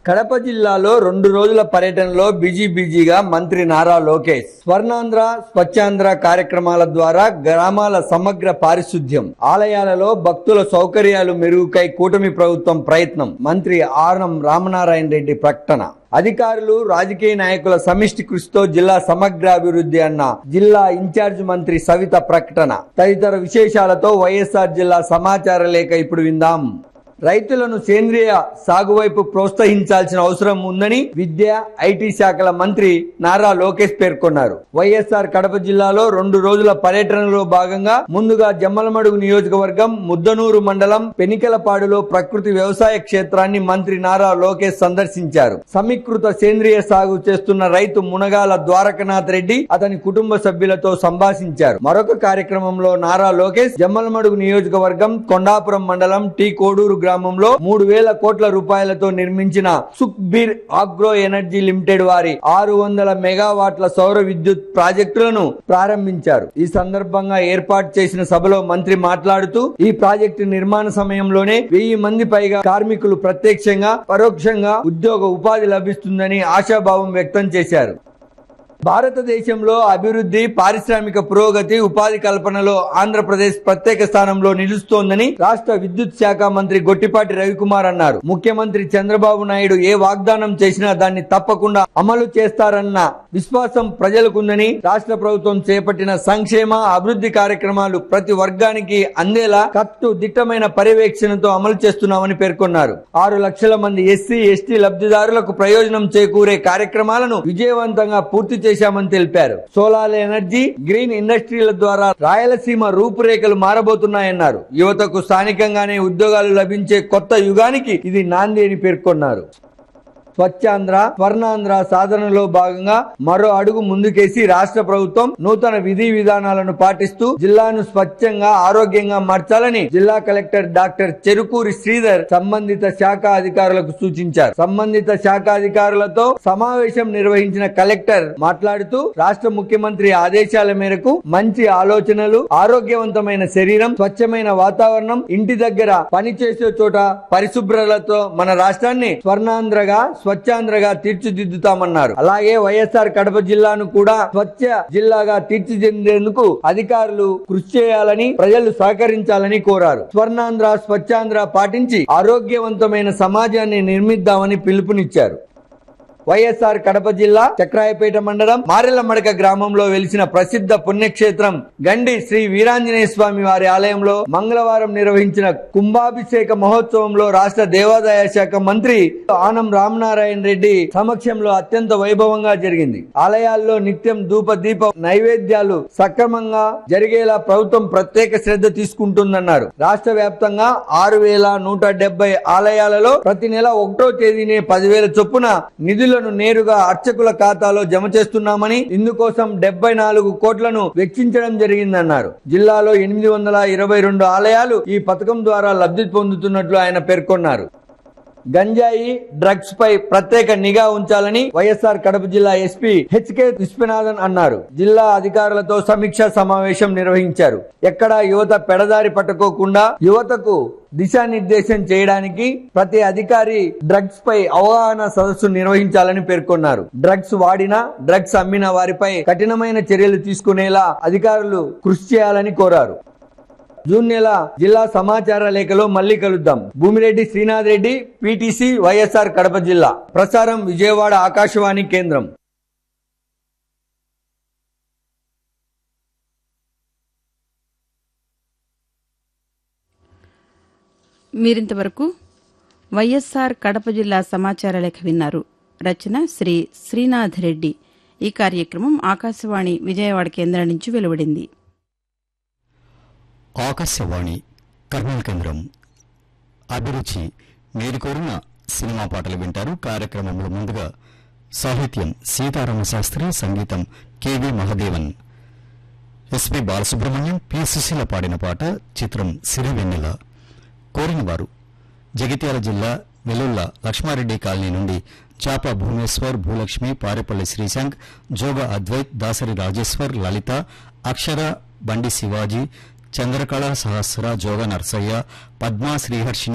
కడప జిల్లాలో రెండు రోజుల పర్యటనలో బిజీ బిజీగా మంత్రి నారా లోకేష్ స్వర్ణాంధ్ర స్వచ్ఛాంధ్ర కార్యక్రమాల ద్వారా గ్రామాల సమగ్ర పారిశుద్ధ్యం ఆలయాలలో భక్తుల సౌకర్యాలు మెరుగుకై కూటమి ప్రభుత్వం ప్రయత్నం మంత్రి ఆర్నం రామనారాయణ రెడ్డి ప్రకటన అధికారులు రాజకీయ నాయకుల సమిష్టి కృషితో జిల్లా సమగ్రాభివృద్ధి అన్న జిల్లా ఇన్ఛార్జ్ మంత్రి సవిత ప్రకటన తదితర విశేషాలతో వైఎస్ఆర్ జిల్లా సమాచార లేఖ ఇప్పుడు విందాం రైతులను సేంద్రియ సాగు వైపు ప్రోత్సహించాల్సిన అవసరం ఉందని విద్య ఐటీ శాఖల మంత్రి నారా లోకేష్ పేర్కొన్నారు వైఎస్ఆర్ కడప జిల్లాలో రెండు రోజుల పర్యటనలో భాగంగా ముందుగా జమ్మలమడుగు నియోజకవర్గం ముద్దనూరు మండలం పెనికలపాడులో ప్రకృతి వ్యవసాయ క్షేత్రాన్ని మంత్రి నారా లోకేష్ సందర్శించారు సమీకృత సేంద్రియ సాగు చేస్తున్న రైతు మునగాల ద్వారకనాథ్ రెడ్డి అతని కుటుంబ సభ్యులతో సంభాషించారు మరొక కార్యక్రమంలో నారా లోకేష్ జమ్మలమడుగు నియోజకవర్గం కొండాపురం మండలం టీ కోడూరు గ్రామంలో మూడు వేల కోట్ల రూపాయలతో నిర్మించిన సుఖ్బీర్ ఆగ్రో ఎనర్జీ లిమిటెడ్ వారి ఆరు వందల మెగావాట్ల సౌర విద్యుత్ ప్రాజెక్టులను ప్రారంభించారు ఈ సందర్భంగా ఏర్పాటు చేసిన సభలో మంత్రి మాట్లాడుతూ ఈ ప్రాజెక్టు నిర్మాణ సమయంలోనే వెయ్యి మంది పైగా కార్మికులు ప్రత్యక్షంగా పరోక్షంగా ఉద్యోగ ఉపాధి లభిస్తుందని ఆశాభావం వ్యక్తం చేశారు భారతదేశంలో అభివృద్ధి పారిశ్రామిక పురోగతి ఉపాధి కల్పనలో ఆంధ్రప్రదేశ్ ప్రత్యేక స్థానంలో నిలుస్తోందని రాష్ట్ర విద్యుత్ శాఖ మంత్రి గొట్టిపాటి రవికుమార్ అన్నారు ముఖ్యమంత్రి చంద్రబాబు నాయుడు ఏ వాగ్దానం చేసినా దాన్ని తప్పకుండా అమలు చేస్తారన్న విశ్వాసం ప్రజలకుందని రాష్ట్ర ప్రభుత్వం చేపట్టిన సంక్షేమ అభివృద్ధి కార్యక్రమాలు ప్రతి వర్గానికి అందేలా కట్టు దిట్టమైన పర్యవేక్షణతో అమలు చేస్తున్నామని పేర్కొన్నారు ఆరు లక్షల మంది ఎస్సీ ఎస్టీ లబ్ధిదారులకు ప్రయోజనం చేకూరే కార్యక్రమాలను విజయవంతంగా పూర్తి చేశామని తెలిపారు సోలార్ ఎనర్జీ గ్రీన్ ఇండస్ట్రీల ద్వారా రాయలసీమ రూపురేఖలు మారబోతున్నాయన్నారు యువతకు స్థానికంగానే ఉద్యోగాలు లభించే కొత్త యుగానికి ఇది నాంది అని పేర్కొన్నారు స్వచ్ఛాంధ్ర స్వర్ణాంధ్ర సాధనలో భాగంగా మరో అడుగు ముందుకేసి రాష్ట్ర ప్రభుత్వం నూతన విధి విధానాలను పాటిస్తూ జిల్లాను స్వచ్ఛంగా ఆరోగ్యంగా మార్చాలని జిల్లా కలెక్టర్ డాక్టర్ చెరుకూరి శ్రీధర్ సంబంధిత శాఖ అధికారులకు సూచించారు సంబంధిత శాఖ అధికారులతో సమావేశం నిర్వహించిన కలెక్టర్ మాట్లాడుతూ రాష్ట్ర ముఖ్యమంత్రి ఆదేశాల మేరకు మంచి ఆలోచనలు ఆరోగ్యవంతమైన శరీరం స్వచ్ఛమైన వాతావరణం ఇంటి దగ్గర పనిచేసే చోట పరిశుభ్రతతో మన రాష్ట్రాన్ని స్వర్ణాంధ్రగా స్వచ్ఛాంధ్రగా తీర్చిదిద్దుతామన్నారు అలాగే వైఎస్ఆర్ కడప జిల్లాను కూడా స్వచ్ఛ జిల్లాగా తీర్చిదిద్దేందుకు అధికారులు కృషి చేయాలని ప్రజలు సహకరించాలని కోరారు స్వర్ణాంధ్ర స్వచ్ఛాంధ్ర పాటించి ఆరోగ్యవంతమైన సమాజాన్ని నిర్మిద్దామని పిలుపునిచ్చారు వైఎస్ఆర్ కడప జిల్లా చక్రాయపేట మండలం మారెల్లమడక గ్రామంలో వెలిసిన ప్రసిద్ధ పుణ్యక్షేత్రం గండి శ్రీ వీరాంజనేయ స్వామి వారి ఆలయంలో మంగళవారం నిర్వహించిన కుంభాభిషేక మహోత్సవంలో రాష్ట్ర దేవాదాయ శాఖ మంత్రి ఆనం రామనారాయణ రెడ్డి సమక్షంలో అత్యంత వైభవంగా జరిగింది ఆలయాల్లో నిత్యం ధూప దీప నైవేద్యాలు సక్రమంగా జరిగేలా ప్రభుత్వం ప్రత్యేక శ్రద్ధ తీసుకుంటుందన్నారు రాష్ట్ర వ్యాప్తంగా ఆరు వేల నూట డెబ్బై ఆలయాలలో ప్రతి నెల ఒకటో తేదీనే పదివేల చొప్పున నిధులను నేరుగా అర్చకుల ఖాతాలో జమ చేస్తున్నామని ఇందుకోసం డెబ్బై నాలుగు కోట్లను వెచ్చించడం జరిగిందన్నారు జిల్లాలో ఎనిమిది వందల ఇరవై రెండు ఆలయాలు ఈ పథకం ద్వారా లబ్ధి పొందుతున్నట్లు ఆయన పేర్కొన్నారు గంజాయి డ్రగ్స్ పై ప్రత్యేక నిఘా ఉంచాలని వైఎస్ఆర్ కడప జిల్లా ఎస్పీ హెచ్కే విశ్వనాథన్ అన్నారు జిల్లా అధికారులతో సమీక్షా సమావేశం నిర్వహించారు ఎక్కడా యువత పెడదారి పట్టుకోకుండా యువతకు దిశానిర్దేశం చేయడానికి ప్రతి అధికారి డ్రగ్స్ పై అవగాహన సదస్సు నిర్వహించాలని పేర్కొన్నారు డ్రగ్స్ వాడిన డ్రగ్స్ అమ్మిన వారిపై కఠినమైన చర్యలు తీసుకునేలా అధికారులు కృషి చేయాలని కోరారు జూన్ నెల జిల్లా సమాచార లేఖలో మళ్ళీ కలుద్దాం భూమిరెడ్డి శ్రీనాథ్ రెడ్డి పిటిసి వైఎస్ఆర్ కడప జిల్లా ప్రసారం విజయవాడ ఆకాశవాణి కేంద్రం మీరింతవరకు వైఎస్ఆర్ కడప జిల్లా సమాచార లేఖ విన్నారు రచన శ్రీ శ్రీనాథ్ రెడ్డి ఈ కార్యక్రమం ఆకాశవాణి విజయవాడ కేంద్రం నుంచి వెలువడింది ఆకాశవాణి కర్నూలు కేంద్రం అభిరుచి మీరు కోరిన సినిమా పాటలు వింటారు కార్యక్రమంలో ముందుగా సాహిత్యం సీతారామ శాస్త్రి సంగీతం K V Mahadevan S P Balasubrahmanyam P Susheela పాడిన పాట చిత్రం సిరివెన్నెల కోరిన వారు జగిత్యాల జిల్లా వెలుల్ల లక్ష్మారెడ్డి కాలనీ నుండి చాప భువనేశ్వర్ భూలక్ష్మి పారేపల్లి శ్రీశాంక్ జోగ అద్వైత్ దాసరి రాజేశ్వర్ లలిత అక్షర బండి శివాజీ చంద్రకళ సహస్ర జోగ నర్సయ్య పద్మా శ్రీహర్షిని